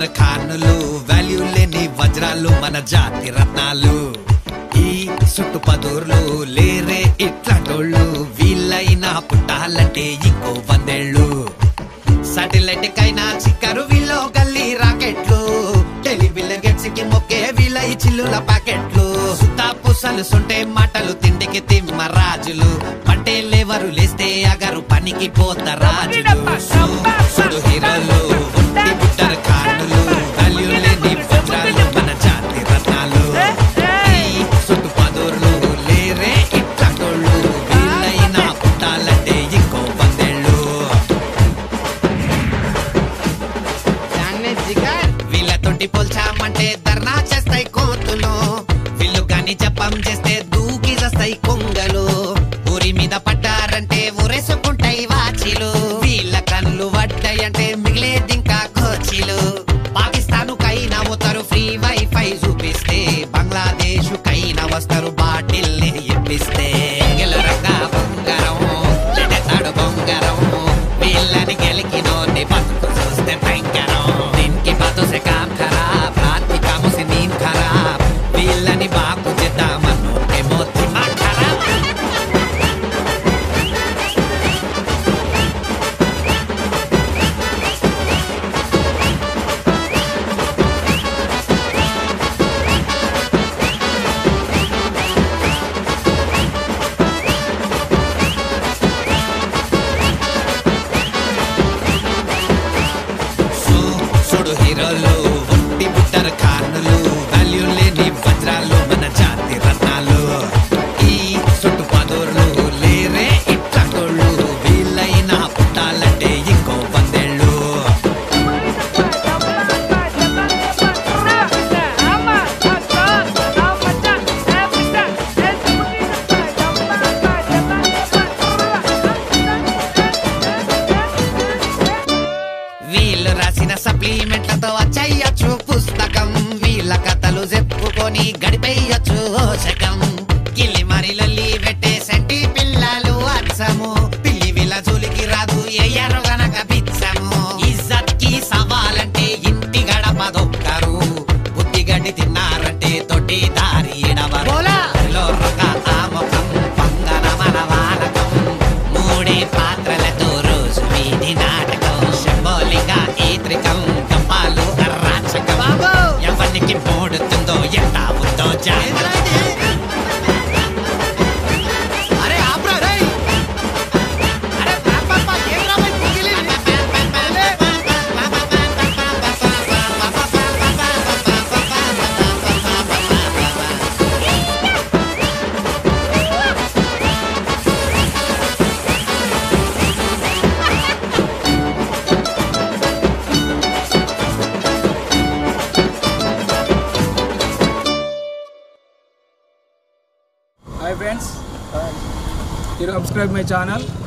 butter ఖానులు value లేని వజ్రాలు మన జాతి రత్నాలు ఈ చుట్టుపదూర్లు లేరే ఇట్లాంటోళ్ళు వీళ్ళైనా పుట్టాలంటే ఇంకో వందేళ్ళు సాటిలైట్ కైనా చిక్కరు వీళ్ళు గల్లీ రాకెట్లు టెలివిజన్ గెట్స్ కి మొక్కే వీళ్ళ ఈ చిల్లుల ప్యాకెట్లు సుత్తా పుసలు సుంటే మాటలు తిండికి తిమ్మ రాజులు పంటే లేవరు లేస్తే అగరు పనికి పోత రాజులు సుడు హీరోలు ఒట్టి బుట్టర్ ఖానులు వాల్యూ లేని వజ్రాలు మన జాతి రత్నాలు ఈ చుట్టుపదూర్లు లేరే ఇట్లాంటోళ్ళు వీళ్ళైనా పుట్టాలంటే ఇంకో వందేళ్ళు వీళ్ళతోటి పోల్చామంటే ధర్నా చేస్తాయి కోతులు వీళ్ళు గాని జపం చేస్తే దూకి చేస్తాయి కొంగలు ఊరి మీద పడ్డారంటే ఊరేసుకుంటాయి వాచిలు వీళ్ళ కళ్ళు పడ్డాయంటే మిగిలేది ఇంకా కోచిలు పాకిస్తాన్ కైనా పోతారు ఫ్రీ వైఫై చూపిస్తే బంగ్లాదేశ్ కైనా వస్తారు బాటిల్ ని ఇప్పిస్తే గెలరగా బొంగరం లెడతాడు బొంగరం వీళ్ళని గెలికినోని బతుకు చూస్తే భయంకరం దీనికి బాతో సే కామ్ ఖరాబ్ రాత్రి కాము సే నీంద్ ఖరాబ్ వీళ్ళని బాపు చేద్దామను ఏమో దిమాగ్ ఖరాబ్ సు- సుడు హీరోలు ఒట్టి బుట్టర్ ఖానులు వాల్యూ లేని వజ్రాలు మన జాతి రత్నాలు ఈ చుట్టు పదూర్లు లేరే ఇట్లాంటోళ్ళు వీళ్ళైనా పుట్టాలంటే ఇంకో వందేళ్ళు వీళ్ళు రాసిన సప్లిమెంట్లతో వచ్చేయచ్చు పుస్తకం వీళ్ళ కథలు చెప్పుకొని గడిపేయచ్చు శకం కిల్లి మరి లొల్లి పెట్టే సెంటి పిల్లలు అచ్చము పిల్లి వీళ్ళ జోలికి రాదు ఎయ్యరు గనక పిచ్చము ఇజ్జత్ కి సవాలంటే ఇంటి గడప దొక్కరు బుద్ధి గడ్డి తిన్నారంటే తొట్టి దారి ఎడవరు లో రొక ఆముఖం పంగన మన వాలకం మూడే పాత్రలతో రోజు వీధి నాటకం శంభోలిక ఈత్రికం కపాలు అరాచకం ఎవరికి మూడుతుందో ఎంత ఉందో జాగ్రత్త అరే ఆప్రా రే అరే పాప ఏం రాబోయ్ పుగిలి Hi friends, you subscribe my channel